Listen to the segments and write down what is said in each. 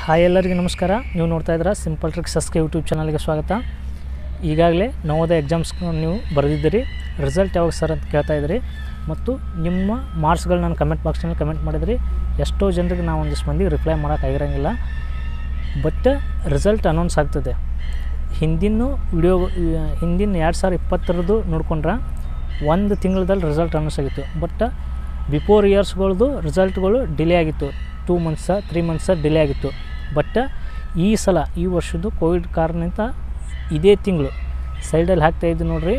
hi ಎಲ್ಲರಿಗೂ ನಮಸ್ಕಾರ ನೀವು ನೋಡ್ತಾ ಇದ್ದೀರಾ ಸಿಂಪಲ್ ಟ್ರಿಕ್ಸ್ ಎಸ್ಕೆ ಯೂಟ್ಯೂಬ್ ಚಾನಲ್ಗೆ ಸ್ವಾಗತ ಈಗಾಗಲೇ ನವೋದಯ ಎಕ್ಸಾಮ್ಸ್ ನೀವು ಬರೆದಿದ್ದೀರಿ ರಿಸಲ್ಟ್ ಯಾವಾಗ ಸರ್ ಅಂತ ಕೇಳ್ತಾ ಇದ್ದೀರಿ ಮತ್ತು ನಿಮ್ಮ ಮಾರ್ಕ್ಸ್ಗಳು ನಾನು ಕಮೆಂಟ್ ಬಾಕ್ಸ್ನಲ್ಲಿ ಕಮೆಂಟ್ ಮಾಡಿದ್ರಿ ಎಷ್ಟೋ ಜನರಿಗೆ ನಾವು ಒಂದಿಷ್ಟು ಮಂದಿಗೆ ರಿಪ್ಲೈ ಮಾಡೋಕ್ಕಾಗಿರಂಗಿಲ್ಲ ಬಟ್ ರಿಸಲ್ಟ್ ಅನೌನ್ಸ್ ಆಗ್ತದೆ ಹಿಂದಿನ ವಿಡಿಯೋ ಹಿಂದಿನ ಎರಡು ಸಾವಿರ ಇಪ್ಪತ್ತರದ್ದು ನೋಡ್ಕೊಂಡ್ರೆ ಒಂದು ತಿಂಗಳದಲ್ಲಿ ರಿಸಲ್ಟ್ ಅನೌನ್ಸ್ ಆಗಿತ್ತು ಬಟ್ ಬಿಫೋರ್ ಇಯರ್ಸ್ಗಳದ್ದು ರಿಸಲ್ಟ್ಗಳು ಡಿಲೇ ಆಗಿತ್ತು two months three months delay ಆಗಿತ್ತು ಬಟ್ ಈ ಸಲ ಈ ವರ್ಷದ್ದು ಕೋವಿಡ್ ಕಾರಣದಿಂದ ಇದೇ ತಿಂಗಳು ಸೈಡಲ್ಲಿ ಹಾಕ್ತಾ ಇದ್ದು ನೋಡ್ರಿ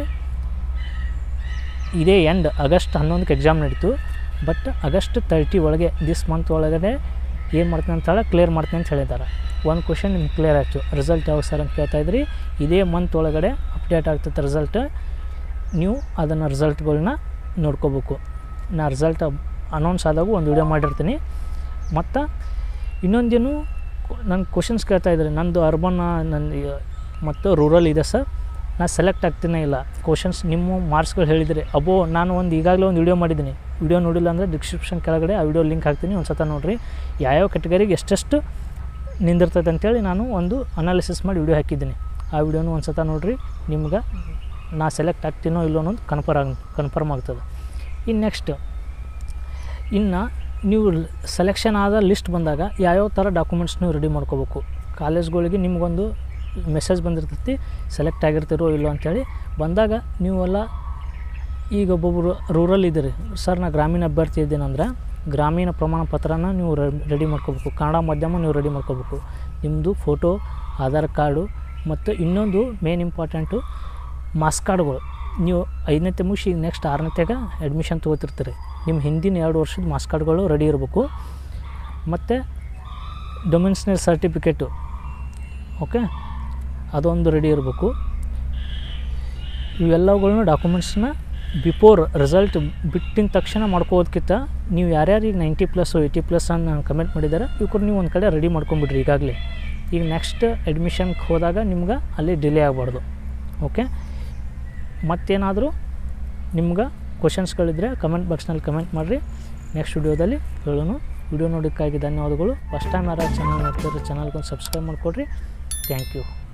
ಇದೇ ಎಂಡ್ ಆಗಸ್ಟ್ ಹನ್ನೊಂದಕ್ಕೆ ಎಕ್ಸಾಮ್ ನಡೀತು ಬಟ್ ಆಗಸ್ಟ್ ತರ್ಟಿ ಒಳಗೆ ದಿಸ್ ಮಂತ್ ಒಳಗಡೆ ಏನು ಮಾಡ್ತೀನಿ ಅಂತ ಹೇಳಿ ಕ್ಲಿಯರ್ ಮಾಡ್ತೀನಿ ಅಂತ ಹೇಳಿದ್ದಾರೆ ಒಂದು ಕ್ವಶನ್ ನಿಮ್ಗೆ ಕ್ಲಿಯರ್ ಆಯಿತು ರಿಸಲ್ಟ್ ಯಾವಾಗ ಸರ್ ಅಂತ ಕೇಳ್ತಾ ಇದ್ರಿ ಇದೇ ಮಂತ್ ಒಳಗಡೆ ಅಪ್ಡೇಟ್ ಆಗ್ತೈತೆ ರಿಸಲ್ಟ್ ನೀವು ಅದನ್ನು ರಿಸಲ್ಟ್ಗಳನ್ನ ನೋಡ್ಕೋಬೇಕು ನಾ ರಿಸಲ್ಟ್ ಅನೌನ್ಸ್ ಆದಾಗ ಒಂದು ವಿಡಿಯೋ ಮಾಡಿರ್ತೀನಿ ಮತ್ತು ಇನ್ನೊಂದೇನು ನನ್ನ ಕ್ವಶನ್ಸ್ ಕೇಳ್ತಾ ಇದ್ದಾರೆ ನಂದು ಅರ್ಬನ್ ನನ್ನ ಮತ್ತು ರೂರಲ್ ಇದೆ ಸರ್ ನಾ ಸೆಲೆಕ್ಟ್ ಆಗ್ತೀನೇ ಇಲ್ಲ ಕ್ವಶನ್ಸ್ ನಿಮ್ಮ ಮಾರ್ಕ್ಸ್ಗಳು ಹೇಳಿದರೆ ಅಬೋ ನಾನು ಒಂದು ಈಗಾಗಲೇ ಒಂದು ವಿಡಿಯೋ ಮಾಡಿದ್ದೀನಿ ವಿಡಿಯೋ ನೋಡಿಲ್ಲ ಅಂದರೆ ಡಿಸ್ಕ್ರಿಪ್ಷನ್ ಕೆಳಗಡೆ ಆ ವಿಡಿಯೋ ಲಿಂಕ್ ಹಾಕ್ತೀನಿ ಒಂದು ಸತ ನೋಡಿರಿ ಯಾವ್ಯಾವ ಕೆಟಗರಿಗೆ ಎಷ್ಟೆಷ್ಟು ನಿಂದಿರ್ತೈತೆ ಅಂತೇಳಿ ನಾನು ಒಂದು ಅನಾಲಿಸಿಸ್ ಮಾಡಿ ವಿಡಿಯೋ ಹಾಕಿದ್ದೀನಿ ಆ ವಿಡಿಯೋನು ಒಂದು ಸತ ನೋಡಿರಿ ನಿಮ್ಗೆ ನಾ ಸೆಲೆಕ್ಟ್ ಆಗ್ತೀನೋ ಇಲ್ಲೋ ಅನ್ನೋದು ಕನ್ಫರ್ಮ್ ಆಗ ಕನ್ಫರ್ಮ್ ಆಗ್ತದೆ ಇನ್ನು ನೆಕ್ಸ್ಟ್ ಇನ್ನು ನೀವು ಸೆಲೆಕ್ಷನ್ ಆದ ಲಿಸ್ಟ್ ಬಂದಾಗ ಯಾವ್ಯಾವ ಥರ ಡಾಕ್ಯುಮೆಂಟ್ಸ್ ನೀವು ರೆಡಿ ಮಾಡ್ಕೋಬೇಕು ಕಾಲೇಜ್ಗಳಿಗೆ ನಿಮಗೊಂದು ಮೆಸೇಜ್ ಬಂದಿರ್ತೈತಿ ಸೆಲೆಕ್ಟ್ ಆಗಿರ್ತಿರೋ ಇಲ್ಲೋ ಅಂಥೇಳಿ ಬಂದಾಗ ನೀವೆಲ್ಲ ಈಗ ಒಬ್ಬೊಬ್ಬರು ರೂರಲ್ ಇದ್ದೀರಿ ಸರ್ ನಾ ಗ್ರಾಮೀಣ ಅಭ್ಯರ್ಥಿ ಇದ್ದೀನಂದ್ರೆ ಗ್ರಾಮೀಣ ಪ್ರಮಾಣ ಪತ್ರನ ನೀವು ರೆಡಿ ಮಾಡ್ಕೋಬೇಕು ಕನ್ನಡ ಮಾಧ್ಯಮ ನೀವು ರೆಡಿ ಮಾಡ್ಕೋಬೇಕು ನಿಮ್ಮದು ಫೋಟೋ ಆಧಾರ್ ಕಾರ್ಡು ಮತ್ತು ಇನ್ನೊಂದು ಮೇನ್ ಇಂಪಾರ್ಟೆಂಟು ಮಾಸ್ ಕಾರ್ಡ್ಗಳು ನೀವು ಐದನೇತೆ ಮುಗಿಸಿ ನೆಕ್ಸ್ಟ್ ಆರನೇತೆಗೆ ಅಡ್ಮಿಷನ್ ತೊಗೋತಿರ್ತೀರಿ ನಿಮ್ಮ ಹಿಂದಿನ ಎರಡು ವರ್ಷದ ಮಾಸ್ ಕಾರ್ಡ್ಗಳು ರೆಡಿ ಇರಬೇಕು ಮತ್ತು ಡೊಮಿನ್ಸ್ನಲ್ ಸರ್ಟಿಫಿಕೇಟು ಓಕೆ ಅದೊಂದು ರೆಡಿ ಇರಬೇಕು ಇವೆಲ್ಲವುಗಳನ್ನ ಡಾಕ್ಯುಮೆಂಟ್ಸ್ನ ಬಿಫೋರ್ ರಿಸಲ್ಟ್ ಬಿಟ್ಟಿನ ತಕ್ಷಣ ಮಾಡ್ಕೋದಕ್ಕಿಂತ ನೀವು ಯಾರ್ಯಾರು ಈಗ ನೈಂಟಿ ಪ್ಲಸ್ ಏಯ್ಟಿ ಪ್ಲಸ್ ಅನ್ನು ಕಮೆಂಟ್ ಮಾಡಿದ್ದಾರೆ ಇವ್ರು ನೀವು ಒಂದು ಕಡೆ ರೆಡಿ ಮಾಡ್ಕೊಂಬಿಡ್ರಿ ಈಗಾಗಲೇ ಈಗ ನೆಕ್ಸ್ಟ್ ಅಡ್ಮಿಷನ್ಗೆ ಹೋದಾಗ ನಿಮ್ಗೆ ಅಲ್ಲಿ ಡಿಲೇ ಆಗಬಾರ್ದು ಓಕೆ ಮತ್ತೇನಾದರೂ ನಿಮ್ಗೆ ಕ್ವಶನ್ಸ್ಗಳಿದ್ದರೆ ಕಮೆಂಟ್ ಬಾಕ್ಸ್ನಲ್ಲಿ ಕಮೆಂಟ್ ಮಾಡಿರಿ ನೆಕ್ಸ್ಟ್ ವಿಡಿಯೋದಲ್ಲಿ ಹೇಳೋಣ ವಿಡಿಯೋ ನೋಡೋಕ್ಕಾಗಿ ಧನ್ಯವಾದಗಳು ಫಸ್ಟ್ ಟೈಮ್ ಯಾರು ಚಾನಲ್ ನೋಡ್ತಿದ್ರೆ ಚಾನಲ್ಗೊಂದು ಸಬ್ಸ್ಕ್ರೈಬ್ ಮಾಡಿಕೊಡ್ರಿ ಥ್ಯಾಂಕ್ ಯು